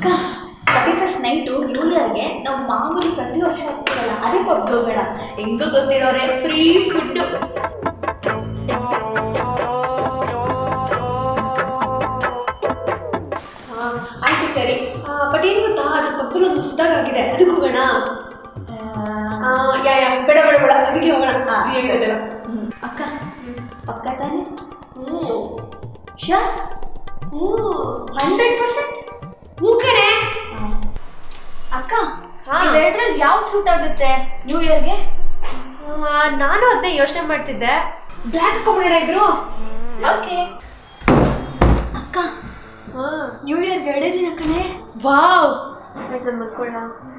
Thirty first night new ಇಯರ್ಗೆ ನಾವು ಮಾಮೂಲಿ ಪ್ರತಿ ವರ್ಷ ಹೋಗ್ತೀವಲ್ಲ ಅದೇ ಪಬ್ಗೆ ಹೋಗೋಣ ಹೆಂಗೂ ಗೊತ್ತಿರೋರೆ ಫ್ರೀ ಫುಡ್ಡು ಆಯ್ತು ಸರಿ ಬಟ್ ಏನು ಗೊತ್ತಾ ಅದ್ರ ಪಕ್ಕದಲ್ಲಿ ಒಂದು ಹೊಸದಾಗಿದೆ ಅದಕ್ಕೆ ಹೋಗೋಣ ಆ, ಯಾ ಯಾ ಬೇಡ ಬೇಡ ಬೇಡ ಅದಕ್ಕೆ ಹೋಗೋಣ ಆ, ಏನು ಗೊತ್ತಿಲ್ಲ ಹ್ಮ್. ಅಕ್ಕ ಪಕ್ಕ ತಾನೆ ಹ್ಞೂ ಶೋರ್ ಹ್ಞೂ ಹಂಡ್ರೆಡ್ ಪರ್ಸೆಂಟ್ ಹ್ಞೂ ಕಣೆ ಅಕ್ಕ ಹಾ. ಇವೆರಡ್ರಲ್ಲಿ ಯಾವ್ದು ಸೂಟ್ ಆಗುತ್ತೆ ನ್ಯೂ ಇಯರ್ಗೆ ಆ, ನಾನು ಅದನ್ನೇ ಯೋಚನೆ ಮಾಡ್ತಿದ್ದೆ ಬ್ಲ್ಯಾಕ್ ಹಾಕೊಂಬಿಡೋಣ ಇಬ್ರು ಓಕೆ ಅಕ್ಕ ಹಾಂ ನ್ಯೂ ಇಯರ್ಗೆ ಎರಡೇ ದಿನ ಕಣೆ ವಾವ್ ಆಯ್ತು ನಾನು ಮಾಡ್ಕೊಳ್ಳ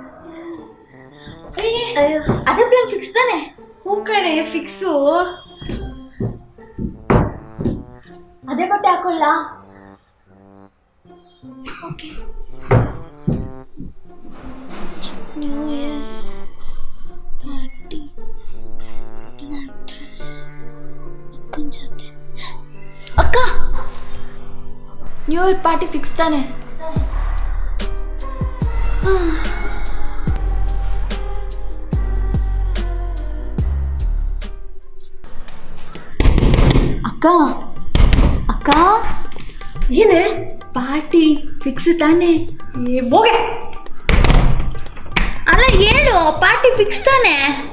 ಅಯ್ಯೋ ಅದೇ ಪ್ಲಾನ್ ಫಿಕ್ಸ್ ತಾನೆ ಹ್ಞೂ ಕಣೆ ಫಿಕ್ಸು ಅದೇ ಬಟ್ಟೆ ಹಾಕೊಳ್ಳ okay new year party black dress ಅಕ್ಕನ ಜೊತೆ ಅಕ್ಕ ನ್ಯೂ ಇಯರ್ ಪಾರ್ಟಿ ಫಿಕ್ಸ್ ತಾನೆ ಅಕ್ಕ ಅಕ್ಕ ಏನೇ ಪಾರ್ಟಿ ಫಿಕ್ಸ್ ತಾನೆ ಏ ಹೋಗೆ ಅಲ್ಲ ಹೇಳು ಪಾರ್ಟಿ ಫಿಕ್ಸ್ ತಾನೆ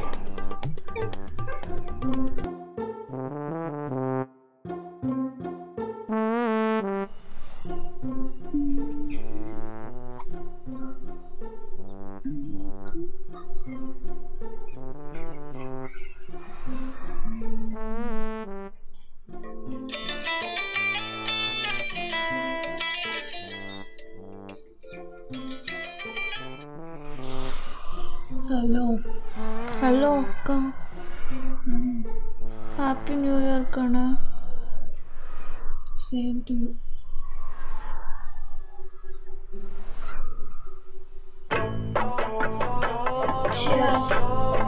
ಹಲೋ ಹಲೋ ಅಕ್ಕ ಹ್ಯಾಪಿ ನ್ಯೂ ಇಯರ್ ಕಣ ಸೇಮ್ ಟು ಯು Cheers.